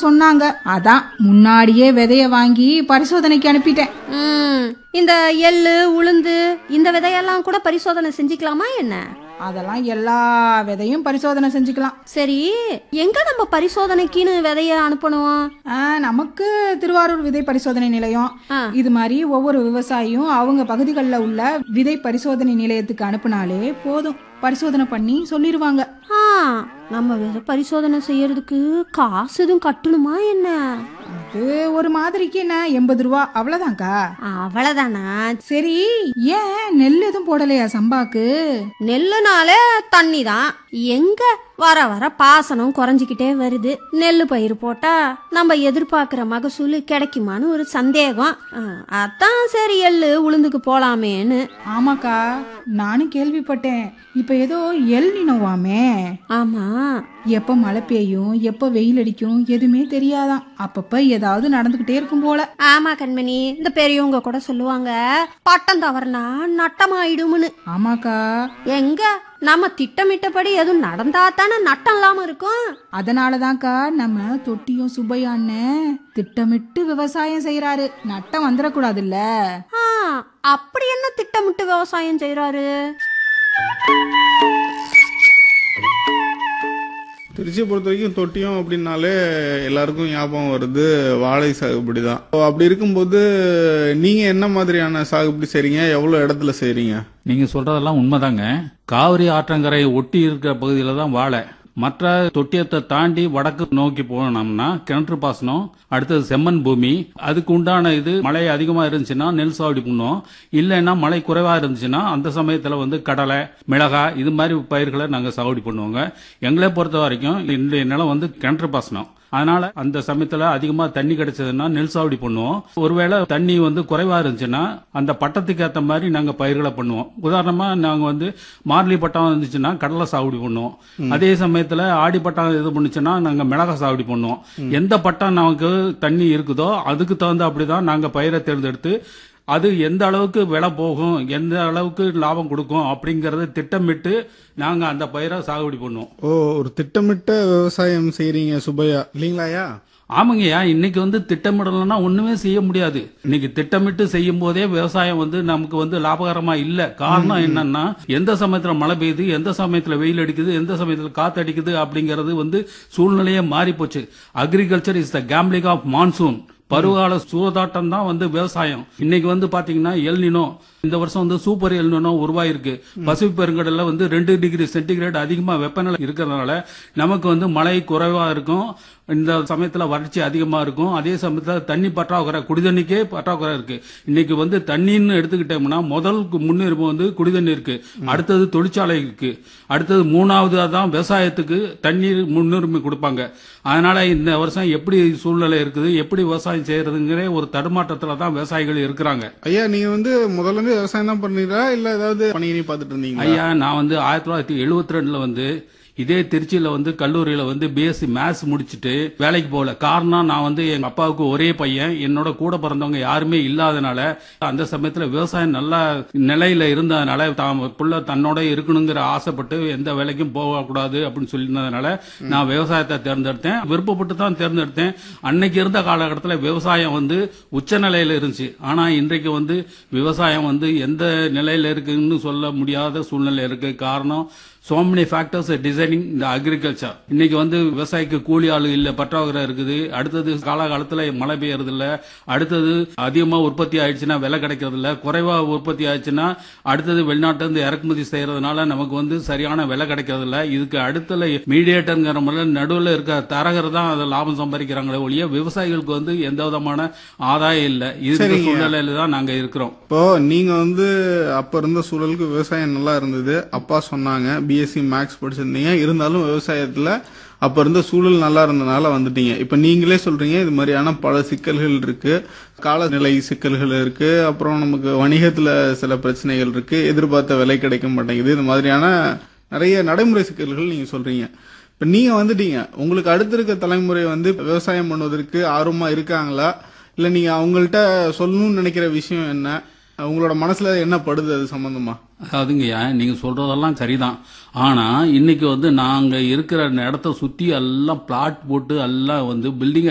சொன்னாங்க அதான் முன்னாடியே விதைய வாங்கி பரிசோதனைக்கு அனுப்பிட்டேன் ம் இந்த எள்ளு உளுந்து இந்த விதையெல்லாம் கூட பரிசோதனை செஞ்சுக்கலாமா என்ன அதெல்லாம் எல்லா விதையும் பரிசோதனை செஞ்சுக்கலாம் சரி எங்க நம்ம பரிசோதனைக்குன்னு விதைய அனுப்பணும் ஆ, நமக்கு திருவாரூர் விதை பரிசோதனை நிலையம் ஆ. இது மாதிரி ஒவ்வொரு விவசாயியும் அவங்க பகுதிகளில் உள்ள விதை பரிசோதனை நிலையத்துக்கு அனுப்புனாலே போதும் பரிசோதனை பண்ணி சொல்லிடுவாங்க ஆ நம்ம விதை பரிசோதனை செய்யறதுக்கு காசு எதுவும் கட்டணுமா என்ன அது ஒரு மாதிரிக்கு என்ன எண்பது ரூபா அவ்வளவுதான்க்கா அவ்வளவுதானா சரி ஏன் நெல் எதுவும் போடலையா சம்பாக்கு நெல்லுனாலே தண்ணி தான் எங்க வர வர பாசனம் குறைஞ்சிக்கிட்டே வருது நெல் பயிர் போட்டா நம்ம எதிர்பார்க்கிற மகசூல் கிடைக்குமான்னு ஒரு சந்தேகம் ஆ, அதான் சரி எள்ளு உளுந்துக்கு போலாமேன்னு ஆமாக்கா நானும் கேள்விப்பட்டேன் இப்ப ஏதோ எல் நினவாமே ஆமா எப்ப மழை பெய்யும் எப்ப வெயில் அடிக்கும் எதுவுமே தெரியாதாம் அப்பப்ப ஏதாவது நடந்துகிட்டே இருக்கும் போல ஆமா கண்மணி இந்த பெரியவங்க கூட சொல்லுவாங்க பட்டம் தவறுனா நட்டமாயிடும்னு ஆமாக்கா எங்க நம்ம திட்டமிட்டபடி எதுவும் நடந்தா தானே நட்டம் இல்லாம இருக்கும் அதனாலதான்க்கா நம்ம தொட்டியும் சுப்பையான்னு திட்டமிட்டு விவசாயம் செய்யறாரு நட்டம் வந்துடக்கூடாதுல்ல ஆ, அப்படி என்ன திட்டமிட்டு விவசாயம் செய்யறாரு திருச்சியை பொறுத்த வரைக்கும் தொட்டியம் அப்படின்னாலே எல்லாருக்கும் ஞாபகம் வருது வாழை சாகுபடி தான் அப்படி இருக்கும்போது நீங்க என்ன மாதிரியான சாகுபடி செய்றீங்க எவ்வளவு இடத்துல செய்றீங்க நீங்க சொல்றதெல்லாம் உண்மைதாங்க காவிரி ஆற்றங்கரையை ஒட்டி இருக்கிற பகுதியில தான் வாழை மற்ற தொட்டியத்தை தாண்டி வடக்கு நோக்கி போனோம்னா கிணற்று பாசனம் அடுத்தது செம்மண் பூமி அதுக்கு உண்டான இது மழை அதிகமா இருந்துச்சுன்னா நெல் சாகுபடி பண்ணுவோம் இல்லைன்னா மழை குறைவா இருந்துச்சுன்னா அந்த சமயத்துல வந்து கடலை மிளகாய் இது மாதிரி பயிர்களை நாங்க சாகுபடி பண்ணுவோங்க எங்களை பொறுத்த வரைக்கும் இந்த நிலம் வந்து கிணற்று பாசனம் அதனால அந்த சமயத்துல அதிகமா தண்ணி கிடைச்சதுன்னா நெல் சாகுபடி பண்ணுவோம் ஒருவேளை தண்ணி வந்து குறைவா இருந்துச்சுன்னா அந்த பட்டத்துக்கு ஏத்த மாதிரி நாங்க பயிர்களை பண்ணுவோம் உதாரணமா நாங்க வந்து மார்லி பட்டம் இருந்துச்சுன்னா கடலை சாகுபடி பண்ணுவோம் அதே சமயத்துல ஆடி பட்டம் இது பண்ணுச்சுன்னா நாங்க மிளகாய் சாகுபடி பண்ணுவோம் எந்த பட்டம் நமக்கு தண்ணி இருக்குதோ அதுக்கு தகுந்த அப்படிதான் நாங்க பயிரை தேர்ந்தெடுத்து அது எந்த அளவுக்கு விலை போகும் எந்த அளவுக்கு லாபம் கொடுக்கும் அப்படிங்கறத திட்டமிட்டு நாங்க அந்த பயிரை சாகுபடி பண்ணுவோம் ஓ ஒரு திட்டமிட்ட விவசாயம் செய்றீங்க சுபையா இல்லீங்களாயா ஆமாங்கய்யா இன்னைக்கு வந்து திட்டமிடலைன்னா ஒண்ணுமே செய்ய முடியாது இன்னைக்கு திட்டமிட்டு செய்யும் போதே விவசாயம் வந்து நமக்கு வந்து லாபகரமா இல்ல காரணம் என்னன்னா எந்த சமயத்துல மழை பெய்யுது எந்த சமயத்துல வெயில் அடிக்குது எந்த சமயத்துல காத்து அடிக்குது அப்படிங்கறது வந்து சூழ்நிலையே மாறி போச்சு agriculture is the gambling of monsoon பருவகால சூதாட்டம் தான் வந்து விவசாயம் இன்னைக்கு வந்து பாத்தீங்கன்னா எல்னினோ இந்த வருஷம் வந்து சூப்பர் எல்னினோ உருவாயிருக்கு பசிபிக் பெருங்கடல்ல வந்து ரெண்டு டிகிரி சென்டிகிரேட் அதிகமா வெப்பநிலை இருக்கிறதுனால நமக்கு வந்து மழை குறைவா இருக்கும் இந்த சமயத்துல வறட்சி அதிகமா இருக்கும் அதே சமயத்துல தண்ணி பற்றாக்குறை குடிதண்ணிக்கே பற்றாக்குறை இருக்கு இன்னைக்கு வந்து தண்ணின்னு எடுத்துக்கிட்டோம்னா முதல் முன்னுரிமை வந்து குடிதண்ணி இருக்கு அடுத்தது தொழிற்சாலை இருக்கு அடுத்தது மூணாவது தான் விவசாயத்துக்கு தண்ணீர் முன்னுரிமை கொடுப்பாங்க அதனால இந்த வருஷம் எப்படி சூழ்நிலை இருக்குது எப்படி விவசாயம் செய்யறதுங்கிற ஒரு தடுமாற்றத்துல தான் விவசாயிகள் இருக்கிறாங்க ஐயா நீங்க வந்து முதல்ல இருந்து விவசாயம் தான் பண்ணீங்களா இல்ல ஏதாவது பணியினி பார்த்துட்டு இருந்தீங்களா ஐயா நான் வந்து ஆயிரத்தி தொள்ளாயிரத்தி எழுபத்தி ரெண்டுல வந்து இதே திருச்சியில வந்து கல்லூரியில வந்து பிஎஸ்சி மேத்ஸ் முடிச்சுட்டு வேலைக்கு போகல காரணம் நான் வந்து எங்க அப்பாவுக்கு ஒரே பையன் என்னோட கூட பிறந்தவங்க யாருமே இல்லாதனால அந்த சமயத்துல விவசாயம் நல்ல நிலையில இருந்ததுனால தான் புள்ள தன்னோட இருக்கணுங்கிற ஆசைப்பட்டு எந்த வேலைக்கும் போகக்கூடாது அப்படின்னு சொல்லியிருந்ததுனால நான் விவசாயத்தை தேர்ந்தெடுத்தேன் விருப்பப்பட்டு தான் தேர்ந்தெடுத்தேன் அன்னைக்கு இருந்த காலகட்டத்தில் விவசாயம் வந்து உச்ச நிலையில இருந்துச்சு ஆனா இன்றைக்கு வந்து விவசாயம் வந்து எந்த நிலையில இருக்குன்னு சொல்ல முடியாத சூழ்நிலை இருக்கு காரணம் so many factors are designing the agriculture இன்னைக்கு வந்து விவசாயிக்கு கூலி ஆளு இல்ல பற்றாக்குறை இருக்குது அடுத்தது காலகாலத்துல மழை பெய்யறது இல்ல அடுத்தது அதிகமா உற்பத்தி ஆயிடுச்சுன்னா விலை கிடைக்கிறது இல்ல குறைவா உற்பத்தி ஆயிடுச்சுன்னா அடுத்தது வெளிநாட்டுல இருந்து இறக்குமதி செய்யறதுனால நமக்கு வந்து சரியான விலை கிடைக்கிறது இல்ல இதுக்கு அடுத்தல மீடியேட்டர்ங்கிற முறையில் நடுவில் இருக்க தரகர் தான் அதை லாபம் சம்பாதிக்கிறாங்களே ஒழிய விவசாயிகளுக்கு வந்து எந்த விதமான ஆதாயம் இல்ல இது சரிங்க. சூழ்நிலையில தான் நாங்க இருக்கிறோம் இப்போ நீங்க வந்து அப்ப இருந்த சூழலுக்கு விவசாயம் நல்லா இருந்தது அப்பா சொன்னாங்க பிஎஸ்சி மேக்ஸ் படிச்சிருந்தீங்க இருந்தாலும் விவசாயத்துல அப்ப இருந்த சூழல் நல்லா இருந்தனால வந்துட்டீங்க இப்ப நீங்களே சொல்றீங்க இது மாதிரியான பல சிக்கல்கள் இருக்கு காலநிலை சிக்கல்கள் இருக்கு அப்புறம் நமக்கு வணிகத்துல சில பிரச்சனைகள் இருக்கு எதிர்பார்த்த விலை கிடைக்க மாட்டேங்குது இது மாதிரியான நிறைய நடைமுறை சிக்கல்கள் நீங்க சொல்றீங்க இப்ப நீங்க வந்துட்டீங்க உங்களுக்கு அடுத்து இருக்க தலைமுறை வந்து விவசாயம் பண்ணுவதற்கு ஆர்வமா இருக்காங்களா இல்ல நீங்க அவங்கள்ட்ட சொல்லணும்னு நினைக்கிற விஷயம் என்ன உங்களோட மனசுல என்ன படுது அது சம்பந்தமா அதாவதுங்கய்யா நீங்க சொல்றதெல்லாம் சரிதான் ஆனா இன்னைக்கு வந்து நாங்க இருக்கிற இடத்த சுத்தி எல்லாம் பிளாட் போட்டு எல்லாம் வந்து பில்டிங்